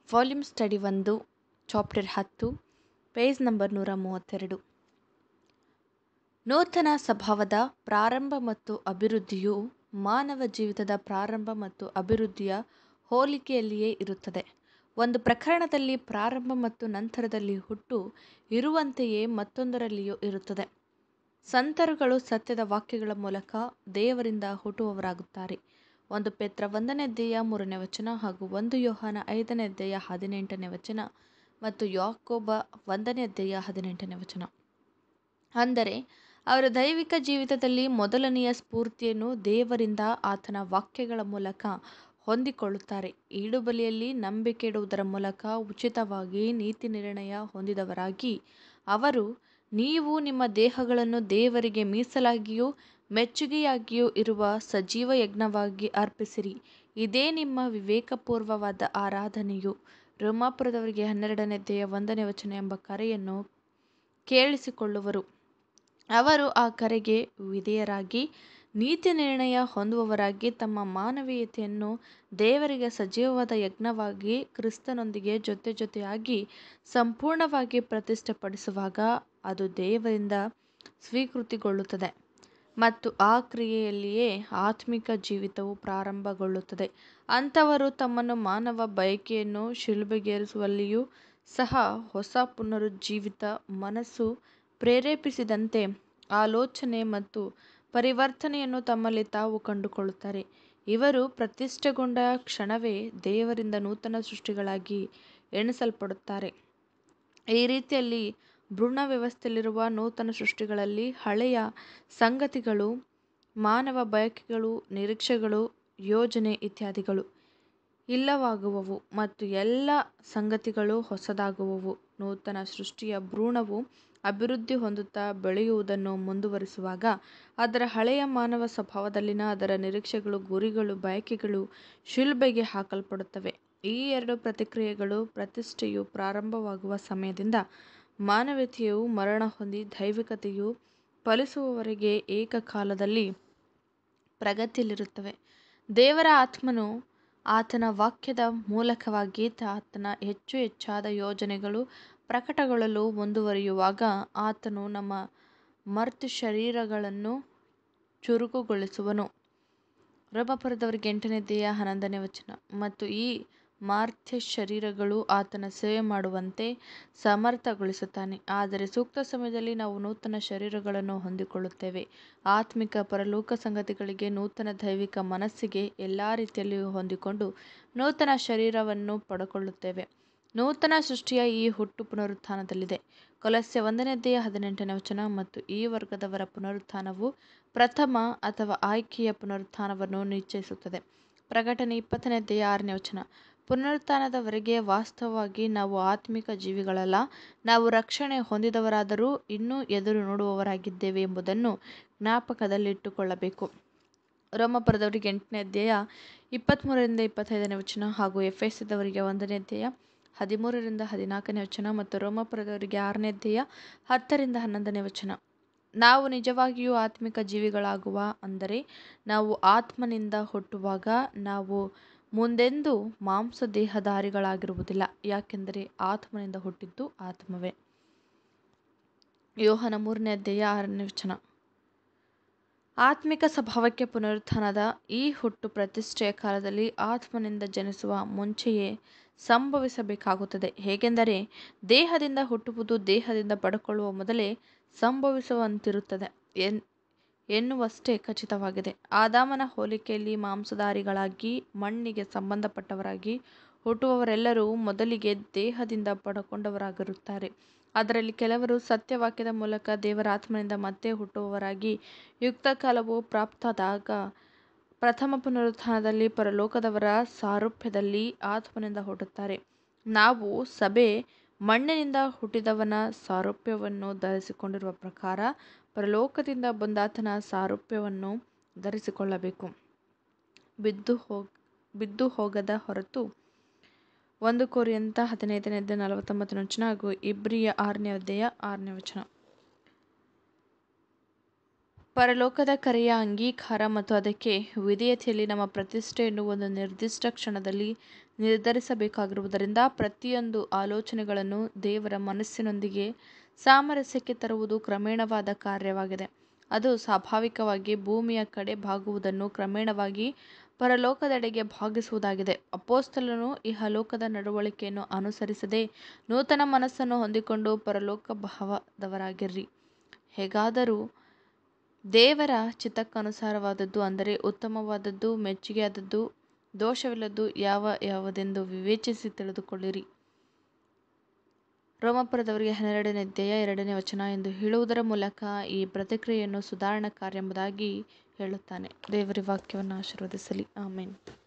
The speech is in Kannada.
ವಾಲ್ಯೂಮ್ ಸ್ಟಡಿ ಒಂದು ಚಾಪ್ಟರ್ ಹತ್ತು ಪೇಜ್ ನಂಬರ್ ನೂರ ಮೂವತ್ತೆರಡು ನೂತನ ಸ್ವಭಾವದ ಪ್ರಾರಂಭ ಮತ್ತು ಅಭಿವೃದ್ಧಿಯು ಮಾನವ ಜೀವಿತದ ಪ್ರಾರಂಭ ಮತ್ತು ಅಭಿವೃದ್ಧಿಯ ಹೋಲಿಕೆಯಲ್ಲಿಯೇ ಇರುತ್ತದೆ ಒಂದು ಪ್ರಕರಣದಲ್ಲಿ ಪ್ರಾರಂಭ ಮತ್ತು ನಂತರದಲ್ಲಿ ಹುಟ್ಟು ಇರುವಂತೆಯೇ ಮತ್ತೊಂದರಲ್ಲಿಯೂ ಇರುತ್ತದೆ ಸಂತರುಗಳು ಸತ್ಯದ ವಾಕ್ಯಗಳ ಮೂಲಕ ದೇವರಿಂದ ಹುಟ್ಟುವವರಾಗುತ್ತಾರೆ ಒಂದು ಪೇತ್ರ ಒಂದನೇ ಅಧ್ಯಾಯ ಮೂರನೇ ವಚನ ಹಾಗೂ ಒಂದು ಯೋಹಾನ ಐದನೇ ಅಧ್ಯಾಯ ಹದಿನೆಂಟನೇ ವಚನ ಮತ್ತು ಯಾಕೋಬ ಒಂದನೇ ಅಧ್ಯಾಯ ಹದಿನೆಂಟನೇ ವಚನ ಅಂದರೆ ಅವರ ದೈವಿಕ ಜೀವಿತದಲ್ಲಿ ಮೊದಲನೆಯ ಸ್ಫೂರ್ತಿಯನ್ನು ದೇವರಿಂದ ಆತನ ವಾಕ್ಯಗಳ ಮೂಲಕ ಹೊಂದಿಕೊಳ್ಳುತ್ತಾರೆ ಈಡುಬಲಿಯಲ್ಲಿ ನಂಬಿಕೆ ಇಡುವುದರ ಮೂಲಕ ಉಚಿತವಾಗಿ ನೀತಿ ನಿರ್ಣಯ ಹೊಂದಿದವರಾಗಿ ಅವರು ನೀವು ನಿಮ್ಮ ದೇಹಗಳನ್ನು ದೇವರಿಗೆ ಮೀಸಲಾಗಿಯೂ ಮೆಚ್ಚುಗೆಯಾಗಿಯೂ ಇರುವ ಸಜೀವ ಯಜ್ಞವಾಗಿ ಅರ್ಪಿಸಿರಿ ಇದೇ ನಿಮ್ಮ ವಿವೇಕಪೂರ್ವವಾದ ಆರಾಧನೆಯು ರೋಮಾಪುರದವರಿಗೆ ಹನ್ನೆರಡನೇ ಅಧ್ಯಾಯ ಒಂದನೇ ವಚನ ಎಂಬ ಕರೆಯನ್ನು ಕೇಳಿಸಿಕೊಳ್ಳುವರು ಅವರು ಆ ಕರೆಗೆ ವಿಧೇಯರಾಗಿ ನೀತಿ ನಿರ್ಣಯ ಹೊಂದುವವರಾಗಿ ತಮ್ಮ ಮಾನವೀಯತೆಯನ್ನು ದೇವರಿಗೆ ಸಜೀವವಾದ ಯಜ್ಞವಾಗಿ ಕ್ರಿಸ್ತನೊಂದಿಗೆ ಜೊತೆ ಜೊತೆಯಾಗಿ ಸಂಪೂರ್ಣವಾಗಿ ಪ್ರತಿಷ್ಠೆಪಡಿಸುವಾಗ ಅದು ದೇವರಿಂದ ಸ್ವೀಕೃತಿಗೊಳ್ಳುತ್ತದೆ ಮತ್ತು ಆ ಕ್ರಿಯೆಯಲ್ಲಿಯೇ ಆತ್ಮಿಕ ಜೀವಿತವು ಪ್ರಾರಂಭಗೊಳ್ಳುತ್ತದೆ ಅಂಥವರು ತಮ್ಮನ್ನು ಮಾನವ ಬಯಕೆಯನ್ನು ಶಿಲುಬೆಗೇರಿಸುವಲ್ಲಿಯೂ ಸಹ ಹೊಸ ಪುನರುಜ್ಜೀವಿತ ಮನಸ್ಸು ಪ್ರೇರೇಪಿಸಿದಂತೆ ಆಲೋಚನೆ ಮತ್ತು ಪರಿವರ್ತನೆಯನ್ನು ತಮ್ಮಲ್ಲಿ ತಾವು ಕಂಡುಕೊಳ್ಳುತ್ತಾರೆ ಇವರು ಪ್ರತಿಷ್ಠೆಗೊಂಡ ಕ್ಷಣವೇ ದೇವರಿಂದ ನೂತನ ಸೃಷ್ಟಿಗಳಾಗಿ ಎಣಿಸಲ್ಪಡುತ್ತಾರೆ ಈ ರೀತಿಯಲ್ಲಿ ಭ್ರೂಣ ವ್ಯವಸ್ಥೆಯಲ್ಲಿರುವ ನೂತನ ಸೃಷ್ಟಿಗಳಲ್ಲಿ ಹಳೆಯ ಸಂಗತಿಗಳು ಮಾನವ ಬಯಕೆಗಳು ನಿರೀಕ್ಷೆಗಳು ಯೋಜನೆ ಇತ್ಯಾದಿಗಳು ಇಲ್ಲವಾಗುವವು ಮತ್ತು ಎಲ್ಲ ಸಂಗತಿಗಳು ಹೊಸದಾಗುವವು ನೂತನ ಸೃಷ್ಟಿಯ ಭ್ರೂಣವು ಅಭಿವೃದ್ಧಿ ಹೊಂದುತ್ತಾ ಬೆಳೆಯುವುದನ್ನು ಮುಂದುವರಿಸುವಾಗ ಅದರ ಹಳೆಯ ಮಾನವ ಸ್ವಭಾವದಲ್ಲಿನ ಅದರ ನಿರೀಕ್ಷೆಗಳು ಗುರಿಗಳು ಬಯಕೆಗಳು ಶಿಲುಬೆಗೆ ಹಾಕಲ್ಪಡುತ್ತವೆ ಈ ಎರಡು ಪ್ರತಿಕ್ರಿಯೆಗಳು ಪ್ರತಿಷ್ಠೆಯು ಪ್ರಾರಂಭವಾಗುವ ಸಮಯದಿಂದ ಮಾನವೀಯತೆಯು ಮರಣ ಹೊಂದಿ ದೈವಿಕತೆಯು ಫಲಿಸುವವರೆಗೆ ಏಕಕಾಲದಲ್ಲಿ ಪ್ರಗತಿಯಲ್ಲಿರುತ್ತವೆ ದೇವರ ಆತ್ಮನು ಆತನ ವಾಕ್ಯದ ಮೂಲಕವಾಗಿ ಆತನ ಹೆಚ್ಚು ಹೆಚ್ಚಾದ ಯೋಜನೆಗಳು ಪ್ರಕಟಗೊಳ್ಳಲು ಮುಂದುವರಿಯುವಾಗ ಆತನು ನಮ್ಮ ಮರ್ತ್ಯ ಶರೀರಗಳನ್ನು ಚುರುಕುಗೊಳಿಸುವನು ರೋಮಾಪುರದವರಿಗೆ ಎಂಟನೇ ಅಧ್ಯಾಯ ಹನ್ನೊಂದನೇ ವಚನ ಮತ್ತು ಈ ಮಾರ್ಥ್ಯ ಶರೀರಗಳು ಆತನ ಸೇವೆ ಮಾಡುವಂತೆ ಸಮರ್ಥಗೊಳಿಸುತ್ತಾನೆ ಆದರೆ ಸೂಕ್ತ ಸಮಯದಲ್ಲಿ ನಾವು ನೂತನ ಶರೀರಗಳನ್ನು ಹೊಂದಿಕೊಳ್ಳುತ್ತೇವೆ ಆತ್ಮಿಕ ಪರಲೋಕ ಸಂಗತಿಗಳಿಗೆ ನೂತನ ದೈವಿಕ ಮನಸ್ಸಿಗೆ ಎಲ್ಲ ರೀತಿಯಲ್ಲಿಯೂ ಹೊಂದಿಕೊಂಡು ನೂತನ ಶರೀರವನ್ನು ಪಡೆದುಕೊಳ್ಳುತ್ತೇವೆ ನೂತನ ಸೃಷ್ಟಿಯ ಈ ಹುಟ್ಟು ಪುನರುತ್ಥಾನದಲ್ಲಿದೆ ಕೊಲಸ್ಯ ಒಂದನೇ ಅಧ್ಯಾಯ ಹದಿನೆಂಟನೇ ವಚನ ಮತ್ತು ಈ ವರ್ಗದವರ ಪುನರುತ್ಥಾನವು ಪ್ರಥಮ ಅಥವಾ ಆಯ್ಕೆಯ ಪುನರುತ್ಥಾನವನ್ನು ನಿಶ್ಚಯಿಸುತ್ತದೆ ಪ್ರಕಟಣೆ ಇಪ್ಪತ್ತನೇ ಅಧ್ಯಾಯ ಆರನೇ ವಚನ ಪುನರುತ್ಥಾನದವರೆಗೆ ವಾಸ್ತವವಾಗಿ ನಾವು ಆತ್ಮಿಕ ಜೀವಿಗಳಲ್ಲ ನಾವು ರಕ್ಷಣೆ ಹೊಂದಿದವರಾದರೂ ಇನ್ನೂ ಎದುರು ನೋಡುವವರಾಗಿದ್ದೇವೆ ಎಂಬುದನ್ನು ಜ್ಞಾಪಕದಲ್ಲಿಟ್ಟುಕೊಳ್ಳಬೇಕು ರೋಮಪುರದವರಿಗೆ ಎಂಟನೇ ಅಧ್ಯಾಯ ಇಪ್ಪತ್ತ್ಮೂರರಿಂದ ಇಪ್ಪತ್ತೈದನೇ ವಚನ ಹಾಗೂ ಎಫ್ ಎಸ್ ದವರಿಗೆ ಒಂದನೇ ಅಧ್ಯಾಯ ಹದಿಮೂರರಿಂದ ಹದಿನಾಲ್ಕನೇ ವಚನ ಮತ್ತು ರೋಮಪುರದವರಿಗೆ ಆರನೇ ಅಧ್ಯಾಯ ಹತ್ತರಿಂದ ಹನ್ನೊಂದನೇ ವಚನ ನಾವು ನಿಜವಾಗಿಯೂ ಆತ್ಮಿಕ ಜೀವಿಗಳಾಗುವ ಅಂದರೆ ನಾವು ಆತ್ಮನಿಂದ ಹುಟ್ಟುವಾಗ ನಾವು ಮುಂದೆಂದೂ ಮಾಂಸ ದೇಹಧಾರಿಗಳಾಗಿರುವುದಿಲ್ಲ ಯಾಕೆಂದರೆ ಆತ್ಮನಿಂದ ಹುಟ್ಟಿದ್ದು ಆತ್ಮವೇ ಯೋಹನ ಮೂರನೇ ಅಧ್ಯಾಯ ಆರನೇ ವಚನ ಆತ್ಮಿಕ ಸ್ವಭಾವಕ್ಕೆ ಪುನರುತ್ಥಾನದ ಈ ಹುಟ್ಟು ಪ್ರತಿಷ್ಠೆಯ ಕಾಲದಲ್ಲಿ ಆತ್ಮನಿಂದ ಜನಿಸುವ ಮುಂಚೆಯೇ ಸಂಭವಿಸಬೇಕಾಗುತ್ತದೆ ಹೇಗೆಂದರೆ ದೇಹದಿಂದ ಹುಟ್ಟುವುದು ದೇಹದಿಂದ ಪಡ್ಕೊಳ್ಳುವ ಮೊದಲೇ ಸಂಭವಿಸುವಂತಿರುತ್ತದೆ ಎನ್ ಎನ್ನುವಷ್ಟೇ ಖಚಿತವಾಗಿದೆ ಆದಾಮನ ಹೋಲಿಕೆಯಲ್ಲಿ ಮಾಂಸಧಾರಿಗಳಾಗಿ ಮಣ್ಣಿಗೆ ಸಂಬಂಧಪಟ್ಟವರಾಗಿ ಹುಟ್ಟುವವರೆಲ್ಲರೂ ಮೊದಲಿಗೆ ದೇಹದಿಂದ ಪಡಕೊಂಡವರಾಗಿರುತ್ತಾರೆ ಅದರಲ್ಲಿ ಕೆಲವರು ಸತ್ಯವಾಕ್ಯದ ಮೂಲಕ ದೇವರ ಆತ್ಮನಿಂದ ಮತ್ತೆ ಹುಟ್ಟುವವರಾಗಿ ಯುಕ್ತ ಕಾಲವು ಪ್ರಾಪ್ತವಾದಾಗ ಪ್ರಥಮ ಪುನರುತ್ಥಾನದಲ್ಲಿ ಪರಲೋಕದವರ ಸಾರೂಪ್ಯದಲ್ಲಿ ಆತ್ಮನಿಂದ ಹುಟ್ಟುತ್ತಾರೆ ನಾವು ಸಭೆ ಮಣ್ಣಿನಿಂದ ಹುಟ್ಟಿದವನ ಸಾರೂಪ್ಯವನ್ನು ಧರಿಸಿಕೊಂಡಿರುವ ಪ್ರಕಾರ ಪರಲೋಕದಿಂದ ಬಂದಾತನ ಸಾರೂಪ್ಯವನ್ನು ಧರಿಸಿಕೊಳ್ಳಬೇಕು ಬಿದ್ದು ಹೋಗ ಬಿದ್ದು ಹೋಗದ ಹೊರತು ಒಂದು ಕೋರಿಯಂತ ಹದಿನೈದನೇ ಅಧ್ಯಾಯ ನಲವತ್ತೊಂಬತ್ತನೇ ವಚನ ಹಾಗೂ ಇಬ್ರಿಯ ಆರನೇ ಅಧ್ಯಾಯ ಆರನೇ ವಚನ ಪರಲೋಕದ ಕರೆಯ ಅಂಗೀಕಾರ ಮತ್ತು ಅದಕ್ಕೆ ವಿಧೇಯತೆಯಲ್ಲಿ ನಮ್ಮ ಪ್ರತಿಷ್ಠೆಯನ್ನು ಒಂದು ನಿರ್ದಿಷ್ಟ ಕ್ಷಣದಲ್ಲಿ ನಿರ್ಧರಿಸಬೇಕಾಗಿರುವುದರಿಂದ ಪ್ರತಿಯೊಂದು ಆಲೋಚನೆಗಳನ್ನು ದೇವರ ಮನಸ್ಸಿನೊಂದಿಗೆ ಸಾಮರಸ್ಯಕ್ಕೆ ತರುವುದು ಕ್ರಮೇಣವಾದ ಕಾರ್ಯವಾಗಿದೆ ಅದು ಸ್ವಾಭಾವಿಕವಾಗಿ ಭೂಮಿಯ ಕಡೆ ಬಾಗುವುದನ್ನು ಕ್ರಮೇಣವಾಗಿ ಪರಲೋಕದೆಡೆಗೆ ಬಾಗಿಸುವುದಾಗಿದೆ ಅಪೋಸ್ತಲನು ಇಹಲೋಕದ ನಡವಳಿಕೆಯನ್ನು ಅನುಸರಿಸದೆ ನೂತನ ಮನಸ್ಸನ್ನು ಹೊಂದಿಕೊಂಡು ಪರಲೋಕ ಭಾವದವರಾಗಿರ್ರಿ ಹೇಗಾದರೂ ದೇವರ ಚಿತ್ತಕ್ಕನುಸಾರವಾದದ್ದು ಅಂದರೆ ಉತ್ತಮವಾದದ್ದು ಮೆಚ್ಚುಗೆಯಾದದ್ದು ದೋಷವಿಲ್ಲದ್ದು ಯಾವ ಯಾವುದೆಂದು ವಿವೇಚಿಸಿ ತಿಳಿದುಕೊಳ್ಳಿರಿ ರೋಮಪುರದವರಿಗೆ ಹನ್ನೆರಡನೇ ಅಧ್ಯಾಯ ಎರಡನೇ ವಚನ ಎಂದು ಹೇಳುವುದರ ಮೂಲಕ ಈ ಪ್ರತಿಕ್ರಿಯೆಯನ್ನು ಸುಧಾರಣಾ ಕಾರ್ಯ ಎಂಬುದಾಗಿ ಹೇಳುತ್ತಾನೆ ದೇವರ ವಾಕ್ಯವನ್ನು ಆಶೀರ್ವದಿಸಲಿ ಆಮೇನ್